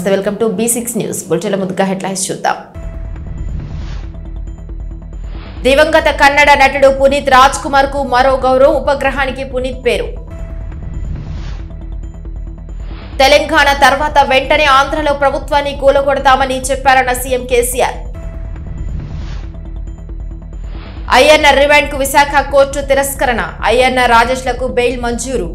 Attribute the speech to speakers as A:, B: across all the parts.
A: నమస్తే welcome to B six news బులెటిన్ల ముందుగా హెడ్లైన్స్ చూద్దాం దివంగత కన్నడ నటుడు పునీత్ రాజ్ కుమార్ కు మరో గౌరవం ఉపగ్రహానికి పునీత్ పేరు తెలంగాణ తర్వాత వెంటనే ఆంధ్రలో ప్రభుత్వాన్ని కూలగొడతామని చెప్పారన్న సీఎం కేసీఆర్ ఐఎన్ఆర్ రిమాండ్ కు విశాఖ కోర్టు తిరస్కరణ ఐఎన్ఆర్ రాజేష్లకు బెయిల్ మంజూరు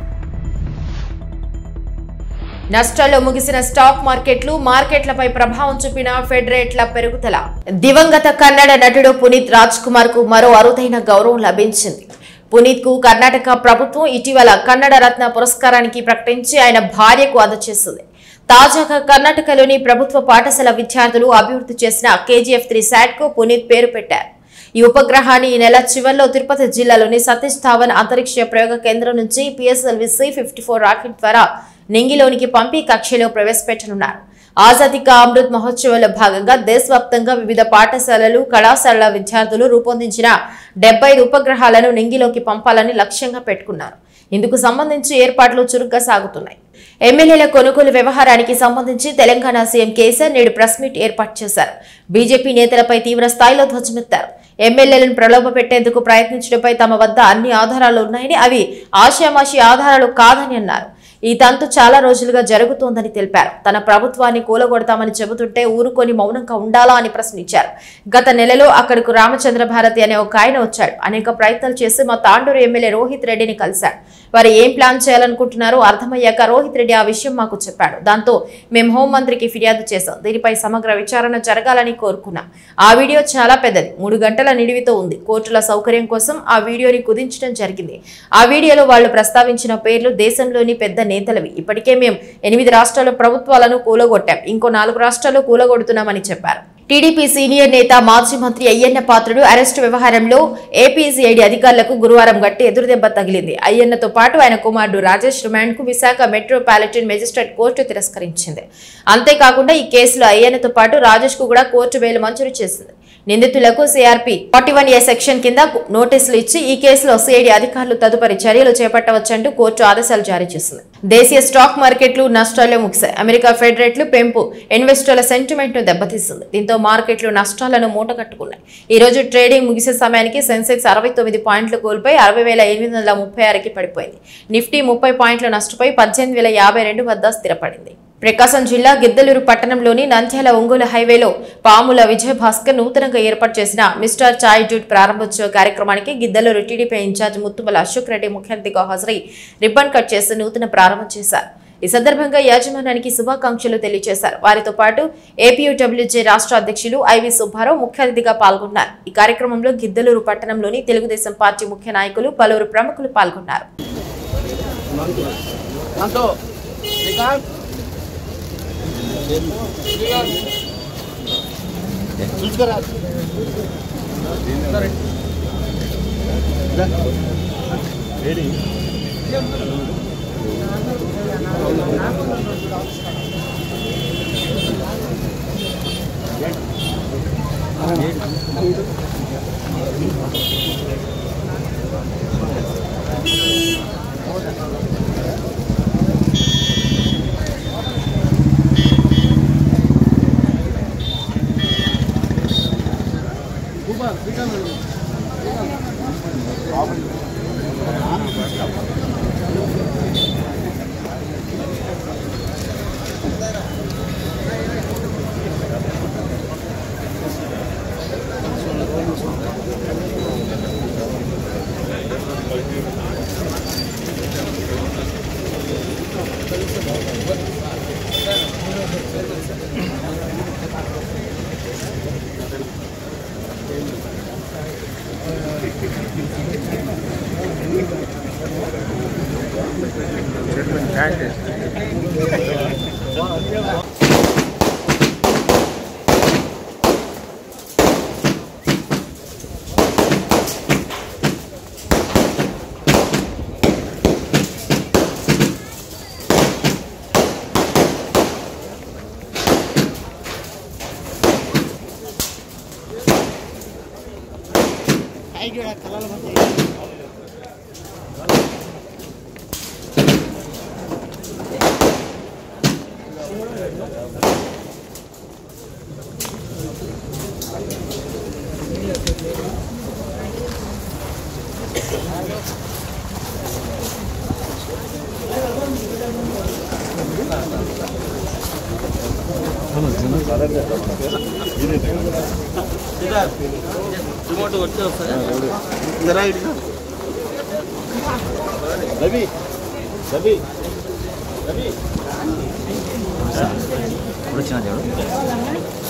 A: నష్టాల్లో ముగిసిన స్టాక్ మార్కెట్లు మార్కెట్లపై ప్రభావం చూపిన ఫెడ్ రేట్ల పెరుగుదల దివంగత కన్నడ నటుడు పునీత్ రాజ్ కుమార్ కు మరో అరుదైన గౌరవం లభించింది పునీత్ కు కర్ణాటక ప్రభుత్వం ఇటీవల కన్నడ రత్న పురస్కారానికి ప్రకటించి ఆయన భార్యకు అందజేసింది తాజాగా కర్ణాటకలోని ప్రభుత్వ పాఠశాల విద్యార్థులు అభివృద్ధి చేసిన కేజీఎఫ్ త్రీ శాట్ కు పునీత్ పేరు పెట్టారు ఈ ఉపగ్రహాన్ని ఈ నెల చివరిలో తిరుపతి జిల్లాలోని సతీష్ ధావన్ అంతరిక్ష ప్రయోగ కేంద్రం నుంచి PSLV C fifty four rocket ద్వారా నింగిలోనికి పంపి కక్షలో ప్రవేశపెట్టనున్నారు ఆజాదీ కా అమృత్ మహోత్సవంలో భాగంగా దేశవ్యాప్తంగా వివిధ పాఠశాలలు కళాశాలల విద్యార్థులు రూపొందించిన డెబ్బై ఉపగ్రహాలను నింగిలోకి పంపాలని లక్ష్యంగా పెట్టుకున్నారు ఇందుకు సంబంధించి ఏర్పాట్లు చురుగ్గా సాగుతున్నాయి ఎమ్మెల్యేల కొనుగోలు వ్యవహారానికి సంబంధించి తెలంగాణ సీఎం కేసీఆర్ నేడు ప్రెస్ మీట్ ఏర్పాటు చేశారు బీజేపీ నేతలపై తీవ్ర స్థాయిలో ధ్వజమెత్తారు ఎమ్మెల్యేలను ప్రలోభ పెట్టేందుకు ప్రయత్నించడంపై తమ వద్ద అన్ని ఆధారాలు ఉన్నాయని అవి ఆశామాషి ఆధారాలు కాదని అన్నారు ఈ తంతు చాలా రోజులుగా జరుగుతోందని తెలిపారు తన ప్రభుత్వాన్ని కూలగొడతామని చెబుతుంటే ఊరుకొని మౌనంగా ఉండాలా అని ప్రశ్నించారు గత నెలలో అక్కడకు రామచంద్ర భారతి అనే ఒక ఆయన వచ్చాడు అనేక ప్రయత్నాలు చేసి మా తాండూరు ఎమ్మెల్యే రోహిత్ రెడ్డిని కలిశాడు వారు ఏం ప్లాన్ చేయాలనుకుంటున్నారో అర్థమయ్యాక రోహిత్ రెడ్డి ఆ విషయం మాకు చెప్పాడు దాంతో మేము హోంమంత్రికి ఫిర్యాదు చేశాం దీనిపై సమగ్ర విచారణ జరగాలని కోరుకున్నాం ఆ వీడియో చాలా పెద్దది మూడు గంటల నిడివితో ఉంది కోర్టుల సౌకర్యం కోసం ఆ వీడియోని కుదించడం జరిగింది ఆ వీడియోలో వాళ్ళు ప్రస్తావించిన పేర్లు దేశంలోని పెద్ద నేతలవి ఇప్పటికే మేము ఎనిమిది రాష్ట్రాల ప్రభుత్వాలను కూలగొట్టాం ఇంకో నాలుగు రాష్ట్రాలు కూలగొడుతున్నామని చెప్పారు టీడీపీ సీనియర్ నేత మాజీ మంత్రి అయ్యన్న పాత్రుడు అరెస్టు వ్యవహారంలో ఏపీసీఐడి అధికారులకు గురువారం గట్టి ఎదురుదెబ్బ తగిలింది అయ్యన్నతో పాటు ఆయన కుమారుడు రాజేష్ రిమాండ్ కు విశాఖ మెట్రోపాలిటన్ మెజిస్ట్రేట్ కోర్టు తిరస్కరించింది అంతేకాకుండా ఈ కేసులో అయ్యన్నతో పాటు రాజేష్ కు కూడా కోర్టు బెయిల్ మంజూరు చేసింది నిందితులకు CRP forty one A section కింద నోటీసులు ఇచ్చి ఈ కేసులో సిఐడి అధికారులు తదుపరి చర్యలు చేపట్టవచ్చంటూ కోర్టు ఆదేశాలు జారీ చేసింది దేశీయ స్టాక్ మార్కెట్లు నష్టాల్లో ముగిశాయి అమెరికా ఫెడ్ రేట్లు పెంపు ఇన్వెస్టర్ల సెంటిమెంట్ ను దెబ్బతీసింది దీంతో మార్కెట్లు నష్టాలను మూటగట్టుకున్నాయి ఈ రోజు ట్రేడింగ్ ముగిసే సమయానికి సెన్సెక్స్ అరవై తొమ్మిది పాయింట్లు కోల్పోయి అరవై వేల ఎనిమిది వందల ముప్పై ఆరుకి పడిపోయింది నిఫ్టీ ముప్పై పాయింట్ల నష్టపోయి పద్దెనిమిది వేల యాభై రెండు వద్ద స్థిరపడింది ప్రకాశం జిల్లా గిద్దలూరు పట్టణంలోని నంద్యాల ఒంగోలు హైవేలో పాముల విజయ్ భాస్కర్ నూతనంగా ఏర్పాటు చేసిన మిస్టర్ చాయ్ జూట్ ప్రారంభోత్సవ కార్యక్రమానికి గిద్దలూరు టీడీపీ ఇన్ఛార్జ్ ముత్తుమల అశోక్ రెడ్డి ముఖ్య అతిథిగా హాజరై రిబ్బన్ కట్ చేసి నూతన ప్రారంభం చేశారు ఈ సందర్భంగా యాజమాన్యానికి శుభాకాంక్షలు తెలియజేశారు వారితో పాటు ఏపీయూడబ్ల్యూజే రాష్ట్ర అధ్యక్షులు ఐవి సుబ్బారావు ముఖ్య అతిథిగా పాల్గొన్నారు ఈ కార్యక్రమంలో గిద్దలూరు పట్టణంలోని తెలుగుదేశం పార్టీ ముఖ్య నాయకులు పలువురు ప్రముఖులు పాల్గొన్నారు
B: దాంతో శ్రీకాంత్ చూసుకురా
C: రిమోట్ వచ్చి వస్తుంది
B: जरा इधर रवि रवि रवि
C: ఇప్పుడు వచ్చిన దేవుడు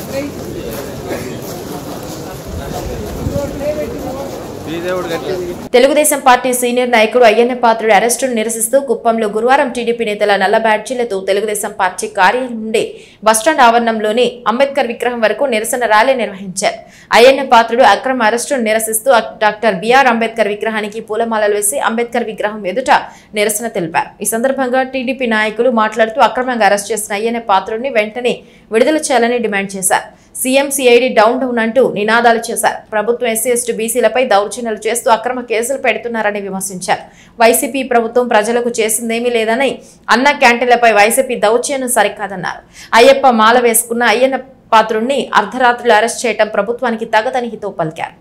C: ఈ దేవుడు కట్టేది
A: తెలుగుదేశం పార్టీ సీనియర్ నాయకుడు అయ్యన్న పాత్రుడి అరెస్టును నిరసిస్తూ కుప్పంలో గురువారం టీడీపీ నేతల నల్ల బ్యాడ్జీలతో తెలుగుదేశం పార్టీ కార్యాలయం నుండి బస్టాండ్ ఆవరణంలోని అంబేద్కర్ విగ్రహం వరకు నిరసన ర్యాలీ నిర్వహించారు అయ్యన్న పాత్రుడు అక్రమ అరెస్టును నిరసిస్తూ అక్- డాక్టర్ బిఆర్ అంబేద్కర్ విగ్రహానికి పూలమాలలు వేసి అంబేద్కర్ విగ్రహం ఎదుట నిరసన తెలిపారు ఈ సందర్భంగా టీడీపీ నాయకులు మాట్లాడుతూ అక్రమంగా అరెస్ట్ చేసిన అయ్యన్న పాత్రుడిని వెంటనే విడుదల చేయాలని డిమాండ్ చేశారు సీఎం సిఐడి డౌన్ డౌన్ అంటూ నినాదాలు చేశారు ప్రభుత్వం ఎస్సీ ఎస్టీ బీసీలపై దౌర్జన్యాలు చేస్తూ అక్రమ కేసులు పెడుతున్నారని విమర్శించారు వైసీపీ ప్రభుత్వం ప్రజలకు చేసిందేమీ లేదని అన్న క్యాంటీన్లపై వైసీపీ దౌర్జన్యం సరికాదన్నారు అయ్యప్ప మాల వేసుకున్న అయ్యన్న పాత్రుణ్ణి అర్ధరాత్రులు అరెస్ట్ చేయడం ప్రభుత్వానికి తగదని హితో పలికారు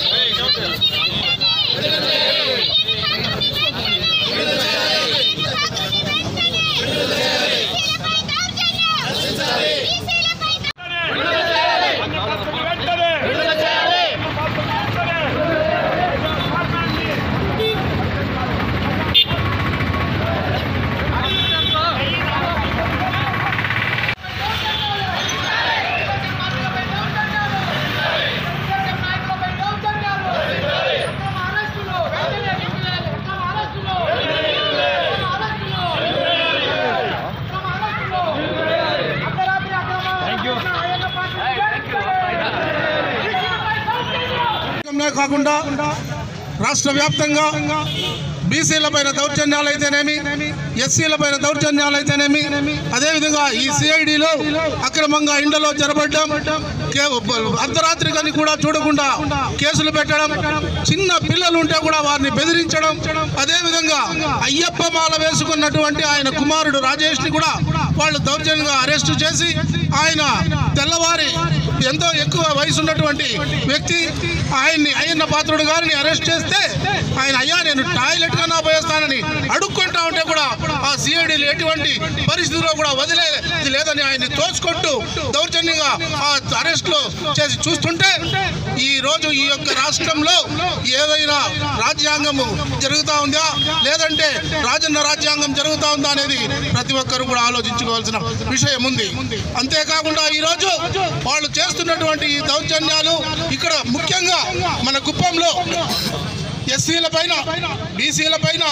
D: నే కాకుండా రాష్ట్ర వ్యాప్తంగా బీసీల పైన దౌర్జన్యాలు అయితేనేమి ఎస్సీల పైన దౌర్జన్యాలు అయితేనేమి అదేవిధంగా ఈ సిఐడిలో అక్రమంగా ఇండలో జరబడ్డం కే- అర్ధరాత్రి కానీ కూడా చూడకుండా కేసులు పెట్టడం చిన్న పిల్లలు ఉంటే కూడా వారిని బెదిరించడం అదేవిధంగా అయ్యప్ప మాల వేసుకున్నటువంటి ఆయన కుమారుడు రాజేష్ ని కూడా వాళ్ళు దౌర్జన్యంగా అరెస్టు చేసి ఆయన తెల్లవారి ఎంతో ఎక్కువ వయసు ఉన్నటువంటి వ్యక్తి ఆయన్ని అయ్యన్న పాత్రుడు గారిని అరెస్ట్ చేస్తే ఆయన అయ్యా నేను టాయిలెట్ కన్నా పోయేస్తానని అడుక్కుంటా ఉంటే కూడా ఆ సిఐడిలు ఎటువంటి పరిస్థితిలో కూడా వదిలేదు లేదని ఆయన్ని తోచుకుంటూ దౌర్జన్యంగా ఆ అరెస్ట్ లో చేసి చూస్తుంటే ఈ రోజు ఈ యొక్క రాష్ట్రంలో ఏదైనా రాజ్యాంగము జరుగుతా ఉందా లేదంటే రాజన్న రాజ్యాంగం జరుగుతా ఉందా అనేది ప్రతి ఒక్కరు కూడా ఆలోచించుకోవాల్సిన విషయం ఉంది అంతేకాకుండా ఈ రోజు వాళ్ళు చేస్తున్నటువంటి ఈ దౌర్జన్యాలు ఇక్కడ ముఖ్యంగా మన కుప్పంలో ఎస్సీల పైన బీసీల పైన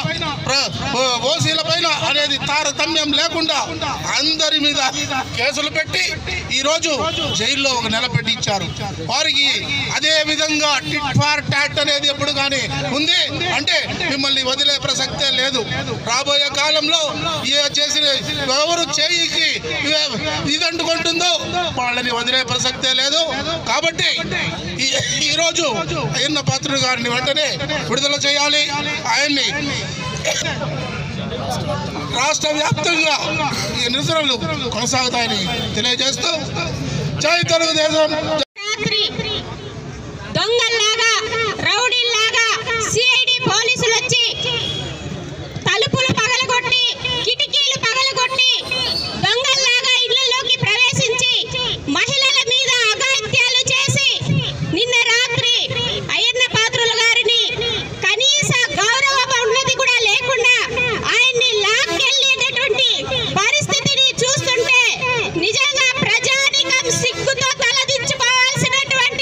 D: ఓసీల పైన అనేది తారతమ్యం లేకుండా అందరి మీద కేసులు పెట్టి ఈ రోజు జైల్లో ఒక నెల పెట్టించారు వారికి అదే విధంగా టిట్ ఫార్ టాట్ అనేది ఎప్పుడు కానీ ఉంది అంటే మిమ్మల్ని వదిలే ప్రసక్తే లేదు రాబోయే కాలంలో ఏ చేసిన ఎవరు చేయికి ఇది అంటుకుంటుందో వాళ్ళని వదిలే ప్రసక్తే లేదు కాబట్టి ఈ- ఈ రోజు అయ్యన్న పాత్రుడు గారిని వెంటనే విడుదల చేయాలి ఆయన్ని రాష్ట్ర వ్యాప్తంగా ఈ నిరసనలు కొనసాగుతాయని తెలియజేస్తూ జై తెలుగుదేశం
E: రాత్రి దొంగల్లాగా రౌడీల్లాగా సిఐడి పోలీసులు వచ్చి తలుపులు పగలగొట్టి కిటికీలు పగలగొట్టి దొంగల్లాగా ఇళ్లలోకి ప్రవేశించి మహిళల మీద అఘాయిత్యాలు చేసి నిన్న రాత్రి అయ్యన్న పాత్రుల గారిని కనీస గౌరవ ఉన్నది కూడా లేకుండా ఆయన్ని లాక్కెళ్ళేటటువంటి పరిస్థితిని చూస్తుంటే నిజంగా ప్రజానికం సిగ్గుతో తలదించుకోవాల్సినటువంటి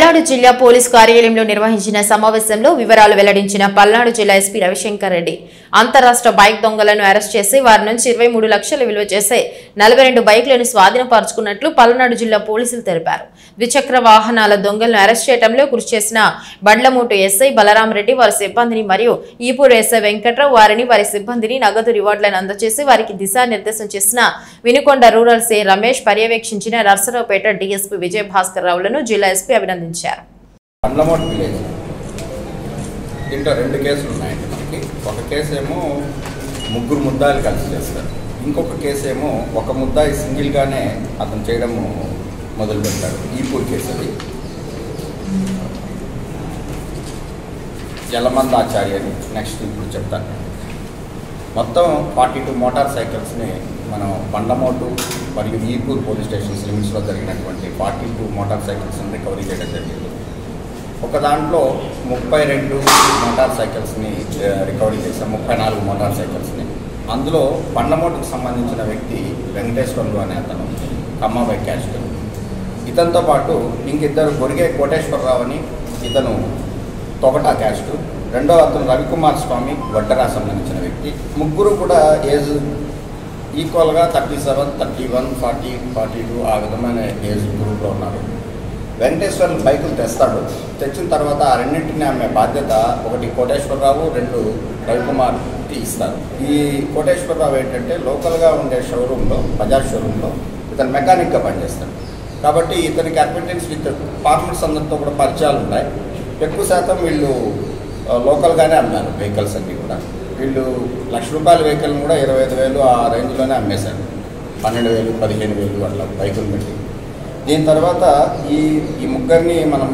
A: పల్నాడు జిల్లా పోలీస్ కార్యాలయంలో నిర్వహించిన సమావేశంలో వివరాలు వెల్లడించిన పల్నాడు జిల్లా ఎస్పీ రవిశంకర్ రెడ్డి అంతరాష్ట్ర బైక్ దొంగలను అరెస్ట్ చేసి వారి నుంచి ఇరవై మూడు లక్షలు విలువ చేసే నలభై రెండు బైక్లను స్వాధీనపరుచుకున్నట్లు పల్నాడు జిల్లా పోలీసులు తెలిపారు ద్విచక్ర వాహనాల దొంగలను అరెస్ట్ చేయడంలో కృషి చేసిన బండ్లమూటు ఎస్ఐ బలరాం రెడ్డి వారి సిబ్బందిని మరియు ఈపూర్ ఎస్ఐ వెంకట్రావు వారిని వారి సిబ్బందిని నగదు రివార్డులను అందజేసి వారికి దిశానిర్దేశం చేసిన వినుకొండ రూరల్ సే రమేష్ పర్యవేక్షించిన నర్సరావుపేట డీఎస్పీ విజయ భాస్కర్ రావులను జిల్లా ఎస్పీ అభినందించారు
F: పండ్లమోట్ విలేజ్ దీంట్లో రెండు కేసులు ఉన్నాయండి మనకి ఒక కేసు ఏమో ముగ్గురు ముద్దాయిలు కలిసి చేస్తారు ఇంకొక కేసు ఏమో ఒక ముద్దాయి సింగిల్గానే అతను చేయడం మొదలు పెట్టాడు ఈపూర్ కేసు అది జలమందాచార్య అని నెక్స్ట్ ఇప్పుడు చెప్తాను మొత్తం ఫార్టీ టూ మోటార్ సైకిల్స్ని మనం బండమోటు మరియు ఈపూర్ పోలీస్ స్టేషన్స్ లిమిట్స్లో జరిగినటువంటి ఫార్టీ టూ మోటార్ సైకిల్స్ని రికవరీ చేయడం జరిగింది ఒక దాంట్లో ముప్పై రెండు మోటార్ సైకిల్స్ని ఆ, రికవరీ చేశాం ముప్పై నాలుగు మోటార్ సైకిల్స్ని అందులో బండమోటుకు సంబంధించిన వ్యక్తి వెంకటేశ్వర్లు అనే అతను కమ్మాబాయ్ క్యాస్ట్ ఇతనితో పాటు ఇంకిద్దరు గొరిగే కోటేశ్వరరావు అని ఇతను తొగటా క్యాస్ట్ రెండో అతను రవికుమార్ స్వామి వడ్డరా సంబంధించిన వ్యక్తి ముగ్గురు కూడా ఏజ్ ఈక్వల్గా thirty seven thirty one forty forty two ఆ విధమైన ఏజ్ గ్రూప్లో ఉన్నారు వెంకటేశ్వర్ బైకులు తెస్తాడు తెచ్చిన తర్వాత ఆ రెండింటిని అమ్మే బాధ్యత ఒకటి కోటేశ్వరరావు రెండు రవికుమార్కి ఇస్తారు ఈ కోటేశ్వరరావు ఏంటంటే లోకల్గా ఉండే షోరూంలో బజాజ్ షోరూంలో ఇతను మెకానిక్గా పనిచేస్తాడు కాబట్టి ఇతనికి అడ్వర్టెన్స్ విత్ పార్ట్నర్స్ అందరితో కూడా పరిచయాలు ఉన్నాయి ఎక్కువ శాతం వీళ్ళు ఆ, లోకల్గానే అమ్మారు వెహికల్స్ అన్నీ కూడా వీళ్ళు లక్ష రూపాయల వెహికల్ కూడా ఇరవై ఐదు వేలు ఆ రేంజ్లోనే అమ్మేశారు పన్నెండు వేలు పదిహేను వేలు అట్లా బైకులు పెట్టి దీని తర్వాత ఈ ఈ ముగ్గురిని మనం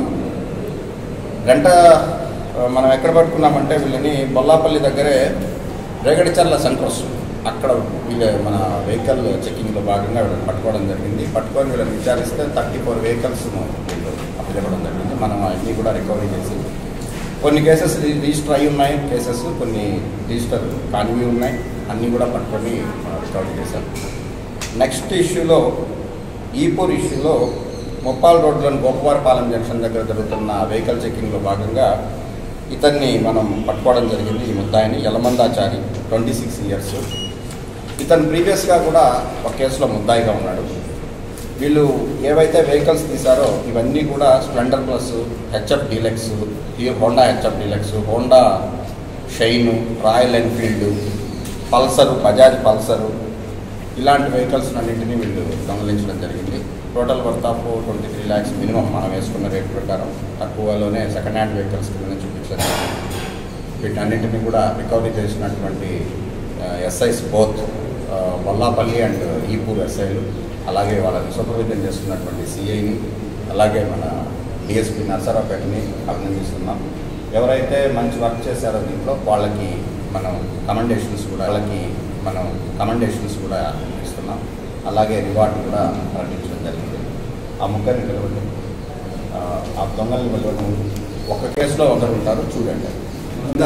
F: గంట ఆ, మనం ఎక్కడ పట్టుకున్నామంటే వీళ్ళని బొల్లాపల్లి దగ్గరే రేగడిచర్ల సెంటర్ వస్తుంది అక్కడ వీళ్ళ మన వెహికల్ చెకింగ్లో భాగంగా వీళ్ళని పట్టుకోవడం జరిగింది పట్టుకొని వీళ్ళని విచారిస్తే థర్టీ ఫోర్ వెహికల్స్ వీళ్ళు అప్పచెప్పడం జరిగింది మనం అన్నీ కూడా రికవరీ చేసి కొన్ని కేసెస్ రి- రిజిస్టర్ అయి ఉన్నాయి కేసెస్ కొన్ని రిజిస్టర్ కానివి ఉన్నాయి అన్నీ కూడా పట్టుకొని ఆ, రికవరీ చేశాం నెక్స్ట్ ఇష్యూలో ఈపూర్ ఇష్యూలో ముప్పాల్ రోడ్లోని గోపవారపాలెం జంక్షన్ దగ్గర జరుగుతున్న వెహికల్ చెకింగ్లో భాగంగా ఇతన్ని మనం పట్టుకోవడం జరిగింది ఈ ముద్దాయిని యలమందాచారి ట్వంటీ సిక్స్ ఇయర్స్ ఇతను ప్రీవియస్గా కూడా ఒక కేసులో ముద్దాయిగా ఉన్నాడు వీళ్ళు ఏవైతే వెహికల్స్ తీశారో ఇవన్నీ కూడా Splendor Plus HF Deluxe Honda HF Deluxe Honda Shine Royal Enfield Pulsar Bajaj Pulsar ఇలాంటి వెహికల్స్ అన్నింటినీ వీళ్ళు దొంగలించడం జరిగింది total worth of twenty three lakhs minimum మనం వేసుకున్న రేట్ ప్రకారం తక్కువలోనే సెకండ్ హ్యాండ్ వెహికల్స్ కింద చూపించారు వీటన్నింటినీ కూడా రికవరీ చేసినటువంటి SIs both Vallapalli and Ipur ఎస్ఐలు అలాగే వాళ్ళని సూపర్విజన్ చేస్తున్నటువంటి సిఐని అలాగే మన డిఎస్పీ నర్సరావుపేటని అభినందిస్తున్నాం ఎవరైతే మంచి వర్క్ చేశారో దీంట్లో వాళ్ళకి మనం కమెండేషన్స్ కూడా వాళ్ళకి మనం కమెండేషన్స్ కూడా ఇస్తున్నాం అలాగే రివార్డు కూడా ప్రకటించడం జరిగింది ఆ ముగ్గురిని పిలవండి ఆ, ఆ దొంగల్ని పిలవండి ఒక కేసులో ఒకరు ఉంటారు చూడండి కింద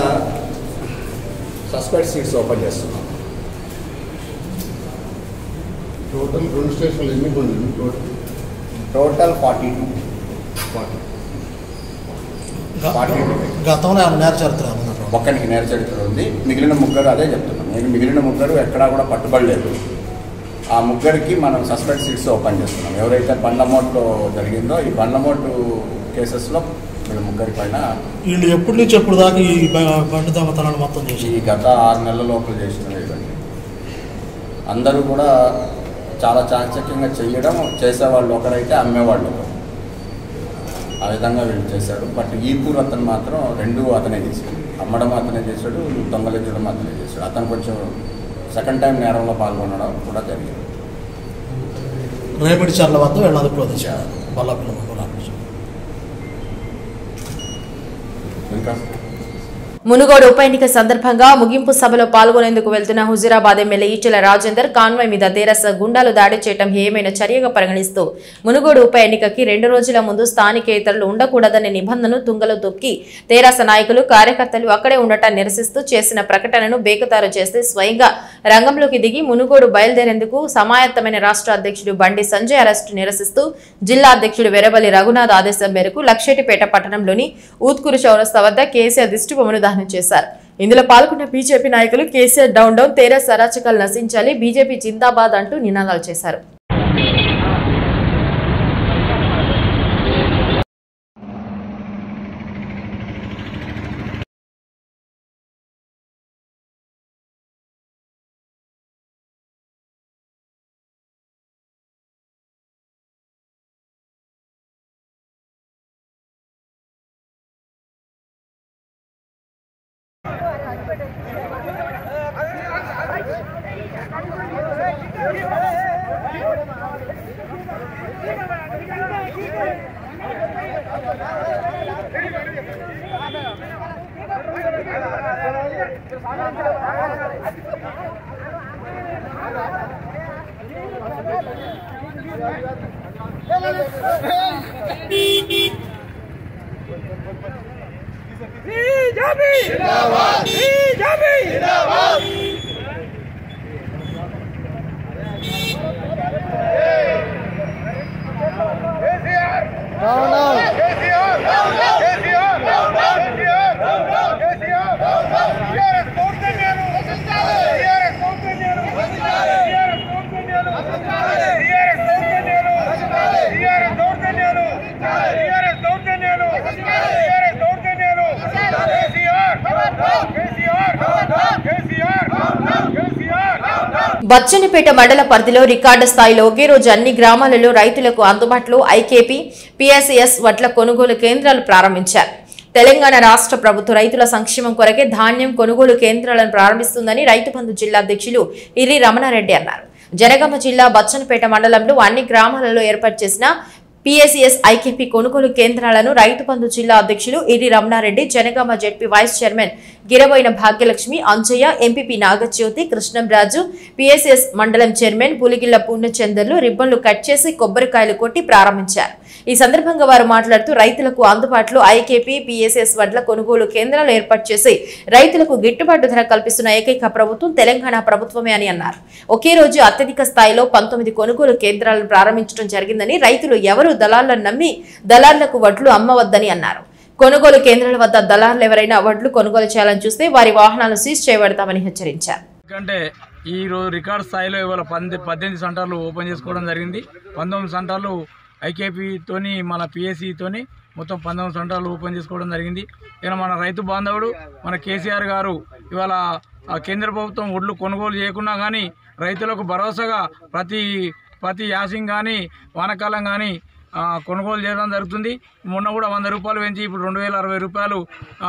F: సస్పెక్ట్ సీట్స్ ఓపెన్ చేస్తున్నాం
B: టోటల్ రెండు స్టేషన్లు ఎన్ని పొందింది total
F: total forty two
B: forty
F: forty two
G: గతంలో ఏమైనా నేర చరిత్ర ఏమన్నా ఉందా?
F: ఒక్కరికి నేర చరిత్ర ఉంది మిగిలిన ముగ్గురు అదే చెప్తున్నాం నేను మిగిలిన ముగ్గురు ఎక్కడా కూడా పట్టుబడలేదు ఆ ముగ్గురికి మనం సస్పెక్ట్ సీట్స్ ఓపెన్ చేస్తున్నాం ఎవరైతే బండ్లమోట్లో జరిగిందో ఈ బండ్లమోటు కేసెస్లో వీళ్ళ ముగ్గురి పైన
G: వీళ్ళు ఎప్పటి నుంచి ఎప్పుడు దాకా ఈ బ- బండి దొంగతనాలు మొత్తం చేసి
F: ఈ గత ఆరు నెలల లోపల చేసినవి ఇవన్నీ అందరూ కూడా చాలా చాకచక్యంగా చేయడం చేసేవాళ్ళు ఒకరైతే అమ్మేవాళ్ళు ఒకరు ఆ విధంగా వీళ్ళు చేశారు బట్ ఈ పూర్ అతను మాత్రం రెండు అతనే చేశాడు అమ్మడం అతనే చేశాడు దొంగలించడం అతనే చేశాడు అతను కొంచెం సెకండ్ టైం నేరంలో పాల్గొనడం కూడా జరిగింది
G: రేపటి చర్ల వద్ద వీళ్ళని అదుపులో తెచ్చారు బల్లాపిల్ల బల్లాపిల్ల
F: ఇంకా
A: మునుగోడు ఉప ఎన్నిక సందర్భంగా ముగింపు సభలో పాల్గొనేందుకు వెళ్తున్న హుజురాబాద్ ఎమ్మెల్యే ఈటెల రాజేందర్ కాన్వాయ్ మీద తెరస గుండాలు దాడి చేయడం హేయమైన చర్యగా పరిగణిస్తూ మునుగోడు ఉప ఎన్నికకి రెండు రోజుల ముందు స్థానికేతరులు ఉండకూడదనే నిబంధనను తుంగలో తొక్కి తెరాస నాయకులు కార్యకర్తలు అక్కడే ఉండటాన్ని నిరసిస్తూ చేసిన ప్రకటనను బేకతారు చేస్తే స్వయంగా రంగంలోకి దిగి మునుగోడు బయలుదేరేందుకు సమాయత్తమైన రాష్ట్ర అధ్యక్షుడు బండి సంజయ్ అరెస్టు నిరసిస్తూ జిల్లా అధ్యక్షుడు వెరబలి రఘునాథ్ ఆదేశం మేరకు లక్షెటిపేట పట్టణంలోని ఊత్కూరు చౌరస్తా వద్ద కేసీఆర్ దిష్టిబొమ్మను దహనం చేశారు ఇందులో పాల్గొన్న బీజేపీ నాయకులు కేసీఆర్ డౌన్ డౌన్ తేరస్ అరాచకాలు నశించాలి బీజేపీ జిందాబాద్ అంటూ నినాదాలు చేశారు బచ్చనిపేట మండల పరిధిలో రికార్డు స్థాయిలో ఒకే రోజు అన్ని గ్రామాలలో రైతులకు అందుబాటులో ఐకేపీ పిఎస్ఎస్ వడ్ల కొనుగోలు కేంద్రాలు ప్రారంభించారు తెలంగాణ రాష్ట్ర ప్రభుత్వ రైతుల సంక్షేమం కొరకే ధాన్యం కొనుగోలు కేంద్రాలను ప్రారంభిస్తుందని రైతు బంధు జిల్లా అధ్యక్షులు ఇర్రి రమణారెడ్డి అన్నారు జనగామ జిల్లా బచ్చనపేట మండలంలో అన్ని గ్రామాలలో ఏర్పాటు చేసిన పిఎస్ఎస్ ఐకేపీ కొనుగోలు కేంద్రాలను రైతు బంధు జిల్లా అధ్యక్షులు Iri Ramanareddy Janagama ZP vice chairman Giraboina Bhagyalakshmi Anjaiah MPP Nagajyothi Krishnamraju PSS మండలం చైర్మన్ పులిగిల్ల పూర్ణచందర్లు రిబ్బన్లు కట్ చేసి కొబ్బరికాయలు కొట్టి ప్రారంభించారు ఈ సందర్భంగా వారు మాట్లాడుతూ రైతులకు అందుబాటులో ఐకేపీ పిఎస్ఎస్ వడ్ల కొనుగోలు కేంద్రాలు ఏర్పాటు చేసి రైతులకు గిట్టుబాటు ధర కల్పిస్తున్న ఏకైక ప్రభుత్వం తెలంగాణ ప్రభుత్వమే అని అన్నారు ఒకే రోజు అత్యధిక స్థాయిలో పంతొమ్మిది కొనుగోలు కేంద్రాలను ప్రారంభించడం జరిగిందని రైతులు ఎవరు దళాలను నమ్మి దళార్లకు వడ్లు అమ్మవద్దని అన్నారు కొనుగోలు కేంద్రాల వద్ద దళారులు ఎవరైనా వడ్లు కొనుగోలు చేయాలని చూస్తే వారి వాహనాలు సీజ్ చేయబడతామని హెచ్చరించారు
H: ఎందుకంటే ఈ రోజు రికార్డ్ స్థాయిలో ఇవాళ పంది పద్దెనిమిది సెంటర్లు ఓపెన్ చేసుకోవడం జరిగింది పంతొమ్మిది సెంటర్లు ఐకేపీతోని మన పిఎస్సితోని మొత్తం పంతొమ్మిది సెంటర్లు ఓపెన్ చేసుకోవడం జరిగింది ఇక మన రైతు బాంధవుడు మన కేసీఆర్ గారు ఇవాళ ఆ కేంద్ర ప్రభుత్వం ఒడ్లు కొనుగోలు చేయకున్నా కానీ రైతులకు భరోసాగా ప్రతి ప్రతి యాసింగ్ కానీ వానకాలం కానీ ఆ, కొనుగోలు చేయడం జరుగుతుంది మొన్న కూడా వంద రూపాయలు పెంచి ఇప్పుడు రెండు వేల అరవై రూపాయలు ఆ,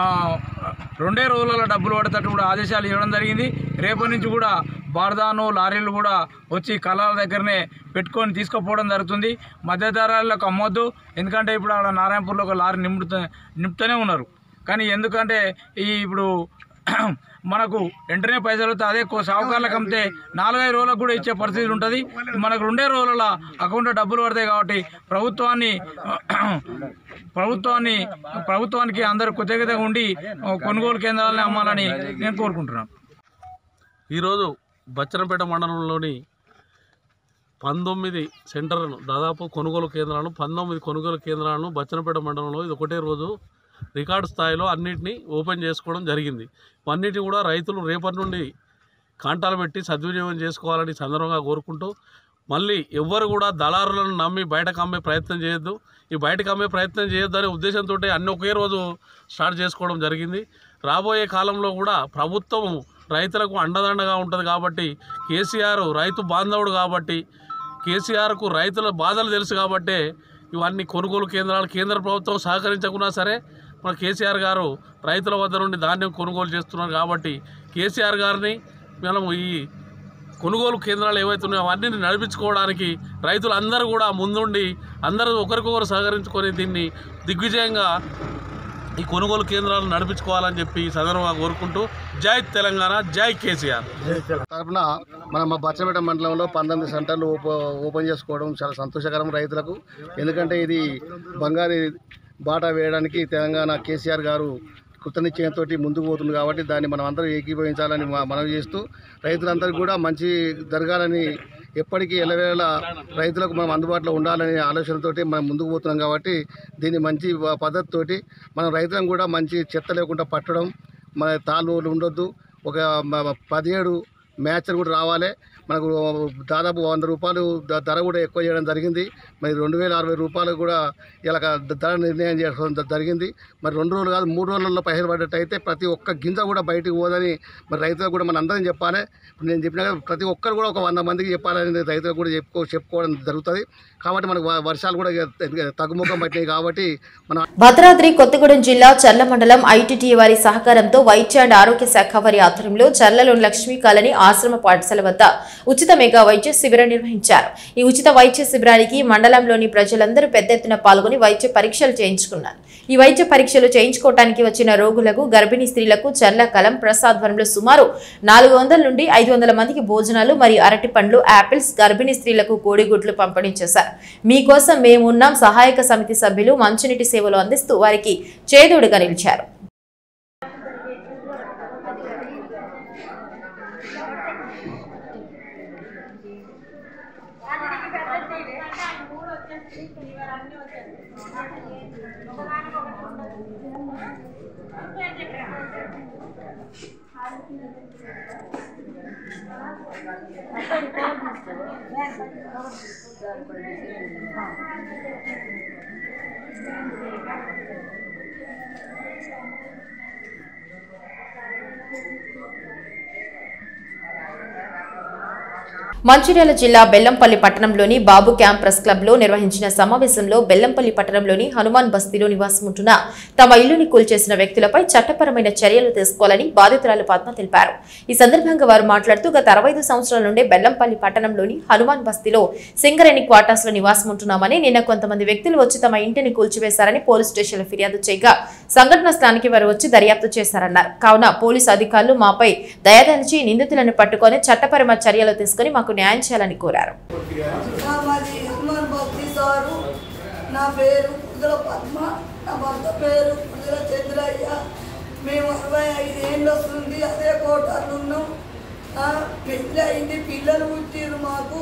H: రెండే రోజులలో డబ్బులు పడేటట్టు కూడా ఆదేశాలు ఇవ్వడం జరిగింది రేపటి నుంచి కూడా బార్దాను లారీలు కూడా వచ్చి కళాల దగ్గరనే పెట్టుకొని తీసుకుపోవడం జరుగుతుంది మధ్యధరాలకు అమ్మొద్దు ఎందుకంటే ఇప్పుడు అక్కడ నారాయణపూర్లో ఒక లారీ నింపుతూ నింపుతూనే ఉన్నారు కానీ ఎందుకంటే ఈ ఇప్పుడు మనకు వెంటనే పైసలు వస్తే అదే కో- సాహుకారులకు అమ్మితే నాలుగైదు రోజులకు కూడా ఇచ్చే పరిస్థితి ఉంటుంది మనకు రెండే రోజుల అకౌంట్లో డబ్బులు పడతాయి కాబట్టి ప్రభుత్వాన్ని ప్రభుత్వాన్ని ప్రభుత్వానికి అందరూ కృతజ్ఞతగా ఉండి కొనుగోలు కేంద్రాలని అమ్మాలని నేను కోరుకుంటున్నాను
I: ఈరోజు బచ్చనపేట మండలంలోని పంతొమ్మిది సెంటర్లను దాదాపు కొనుగోలు కేంద్రాలను పంతొమ్మిది కొనుగోలు కేంద్రాలను బచ్చనపేట మండలంలో ఇది ఒకటే రోజు రికార్డు స్థాయిలో అన్నిటినీ ఓపెన్ చేసుకోవడం జరిగింది అన్నిటిని కూడా రైతులు రేపటి నుండి కాంటాలు పెట్టి సద్వినియోగం చేసుకోవాలని ఈ సందర్భంగా కోరుకుంటూ మళ్ళీ ఎవ్వరు కూడా దళారులను నమ్మి బయటకు అమ్మే ప్రయత్నం చేయొద్దు ఈ బయటకు అమ్మే ప్రయత్నం చేయొద్దనే ఉద్దేశంతో అన్ని ఒకే రోజు స్టార్ట్ చేసుకోవడం జరిగింది రాబోయే కాలంలో కూడా ప్రభుత్వం రైతులకు అండదండగా ఉంటుంది కాబట్టి కేసీఆర్ రైతు బాంధవుడు కాబట్టి కేసీఆర్కు రైతుల బాధలు తెలుసు కాబట్టే ఇవన్నీ కొనుగోలు కేంద్రాలు కేంద్ర ప్రభుత్వం సహకరించకున్నా సరే మన కేసీఆర్ గారు రైతుల వద్ద నుండి ధాన్యం కొనుగోలు చేస్తున్నారు కాబట్టి కేసీఆర్ గారిని మనము ఈ కొనుగోలు కేంద్రాలు ఏవైతే ఉన్నాయో అవన్నీ నడిపించుకోవడానికి రైతులందరూ కూడా ముందుండి అందరూ ఒకరికొకరు సహకరించుకొని దీన్ని దిగ్విజయంగా ఈ కొనుగోలు కేంద్రాలను నడిపించుకోవాలని చెప్పి ఈ సందర్భంగా కోరుకుంటూ జై తెలంగాణ జై కేసీఆర్
B: తరపున మన మా బచ్చపేట మండలంలో పంతొమ్మిది సెంటర్లు ఓప- ఓపెన్ చేసుకోవడం చాలా సంతోషకరం రైతులకు ఎందుకంటే ఇది బంగారు బాట వేయడానికి తెలంగాణ కేసీఆర్ గారు కృతనిశ్చయంతో ముందుకు పోతుంది కాబట్టి దాన్ని మనం అందరూ ఏకీభవించాలని మా- మనవి చేస్తూ రైతులందరికీ కూడా మంచి జరగాలని ఎప్పటికీ ఎల్లవేళ రైతులకు మనం అందుబాటులో ఉండాలనే ఆలోచనతోటి మనం ముందుకు పోతున్నాం కాబట్టి దీన్ని మంచి ప- పద్ధతితోటి మనం రైతులను కూడా మంచి చెత్త లేకుండా పట్టడం మన తాళ్ళు ఉండొద్దు ఒక మ- పదిహేడు మ్యాచ్లు కూడా రావాలి మనకు దాదాపు వంద రూపాయలు ద- ధర కూడా ఎక్కువ చేయడం జరిగింది మరి రెండు వేల అరవై రూపాయలు కూడా ఇలా ధర నిర్ణయం చేయడం జ- జరిగింది మరి రెండు రోజులు కాదు మూడు రోజులలో పైసలు పడ్డట్టయితే ప్రతి ఒక్క గింజ కూడా బయటికి పోదని మరి రైతులకు కూడా మన అందరం చెప్పాలి ఇప్పుడు నేను చెప్పిన కదా, ప్రతి ఒక్కరు కూడా ఒక వంద మందికి చెప్పాలని రైతులకు కూడా చెప్పుకో చెప్పుకోవడం జరుగుతుంది కాబట్టి మనకు వ- వర్షాలు కూడా ఇక తగ్గుముఖం పట్టినాయి కాబట్టి మనం
A: భద్రాద్రి కొత్తగూడెం జిల్లా చర్ల మండలం ఐటీటీ వారి సహకారంతో వైద్య అండ్ ఆరోగ్య శాఖ వారి ఆధ్వర్యంలో చర్లలోని లక్ష్మీ కాలనీ ఆశ్రమ పాఠశాల వద్ద ఉచిత మెగా వైద్య శిబిరం నిర్వహించారు ఈ ఉచిత వైద్య శిబిరానికి మండలంలోని ప్రజలందరూ పెద్ద ఎత్తున పాల్గొని వైద్య పరీక్షలు చేయించుకున్నారు ఈ వైద్య పరీక్షలు చేయించుకోవడానికి వచ్చిన రోగులకు గర్భిణీ స్త్రీలకు చర్ల కలం ప్రసాధ్వరంలో సుమారు నాలుగు వందల నుండి ఐదు వందల మందికి భోజనాలు మరియు అరటి పండ్లు యాపిల్స్ గర్భిణీ స్త్రీలకు కోడిగుడ్లు పంపిణీ చేశారు మీకోసం మేమున్నాం సహాయక సమితి సభ్యులు మంచినీటి సేవలు అందిస్తూ వారికి చేదోడుగా నిలిచారు మంచిర్యాల జిల్లా బెల్లంపల్లి పట్టణంలోని బాబు క్యాంప్ ప్రెస్ క్లబ్ లో నిర్వహించిన సమావేశంలో బెల్లంపల్లి పట్టణంలోని హనుమాన్ బస్తీలో నివాసం ఉంటున్న తమ ఇల్లుని కూల్చేసిన వ్యక్తులపై చట్టపరమైన చర్యలు తీసుకోవాలని బాధితురాలు పద్మ తెలిపారు ఈ సందర్భంగా వారు మాట్లాడుతూ గత అరవై సంవత్సరాల నుండి బెల్లంపల్లి పట్టణంలోని హనుమాన్ బస్తీలో సింగరేణి క్వార్టర్స్ లో నివాసం ఉంటున్నామని నిన్న కొంతమంది వ్యక్తులు వచ్చి తమ ఇంటిని కూల్చివేశారని పోలీస్ స్టేషన్లో ఫిర్యాదు చేయగా సంఘటన స్థానానికి వారు వచ్చి దర్యాప్తు చేశారన్నారు కావున పోలీసు అధికారులు మాపై దయదలిచి నిందితులను పట్టుకొని చట్టపరమైన చర్యలు తీసుకుని మాకు న్యాయం చేయాలని కోరారు
J: నా మాది హనుమాన్ భక్తి సారు నా పేరు కుదుల పద్మ నా భర్త పేరు కుదుల చంద్రయ్య మేము అరవై ఐదు ఏళ్ళు వస్తుంది అదే కోటర్లు ఉన్నాం ఆ, పెళ్ళి అయింది పిల్లలు పుట్టిరు మాకు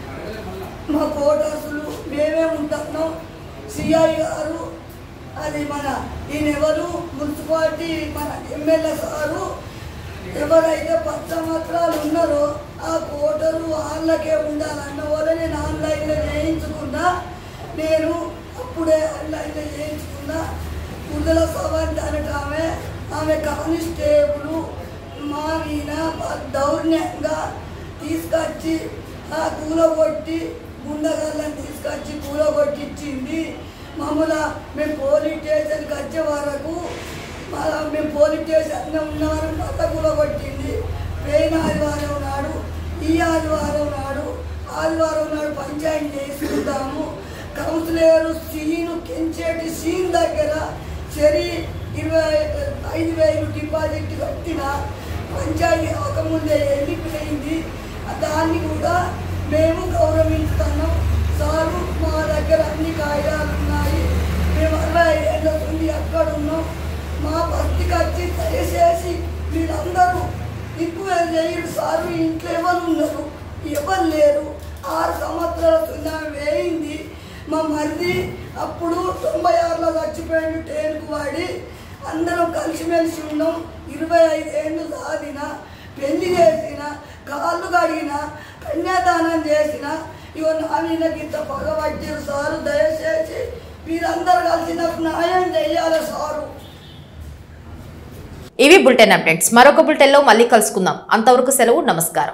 J: మా కోటర్సులు మేమే ఉంటున్నాం సిఐ గారు అది మన ఈయన ఎవరు మున్సిపాలిటీ మన ఎమ్మెల్యే సారు ఎవరైతే పది సంవత్సరాలు ఉన్నారో ఆ కోటరు వాళ్ళకే ఉండాలన్న వాళ్ళు నేను ఆన్లైన్లో చేయించుకున్నా నేను అప్పుడే ఆన్లైన్లో చేయించుకున్నా కుదల సవంతి అనట ఆమె ఆమె కానిస్టేబుల్ మా మీద దౌర్ణ్యంగా తీసుకొచ్చి ఆ కూలగొట్టి గుండగల్లని తీసుకొచ్చి కూలగొట్టించింది మమ్మల్ని మేము పోలీస్ స్టేషన్కి వచ్చే వరకు మళ్ళా మేము పోలీస్ స్టేషన్లో ఉన్నవారు మళ్ళా కూలగొట్టింది పోయిన ఆదివారం నాడు ఈ ఆదివారం నాడు ఆదివారం నాడు పంచాయతీ చేసుకుంటాము కౌన్సిలర్ సీను కెంచేటి సీన్ దగ్గర సరి ఇరవై ఐదు వేలు డిపాజిట్ కట్టిన పంచాయతీ అవ్వకముందే వెళ్ళిపోయింది దాన్ని కూడా మేము గౌరవిస్తున్నాం సారు మా దగ్గర అన్ని కాగితాలు ఉన్నాయి మేము అరవై ఏళ్ళ నుండి అక్కడ ఉన్నాం మా భక్తికి వచ్చి దయచేసి మీరందరూ ఎక్కువ చేయరు సారు ఇంట్లో ఎవరు ఉన్నారు ఎవరు లేరు ఆరు సంవత్సరాల సున్నామి వేయింది మా మరిది అప్పుడు తొంభై ఆరులో చచ్చిపోయిండు ట్రైన్కు వాడి అందరం కలిసిమెలిసి ఉన్నాం ఇరవై ఐదు ఏళ్ళు సాధిన పెళ్లి చేసిన కాళ్ళు కడిగిన కన్యాదానం చేసిన ఇవో నా మీద ఇంత పగబట్టారు సారు దయచేసి మీరందరూ కలిసి నాకు న్యాయం చెయ్యాలి సారు
A: ఇవి బులెటిన్ అప్డేట్స్ మరొక బులెటిన్ లో మళ్ళీ కలుసుకుందాం అంతవరకు సెలవు నమస్కారం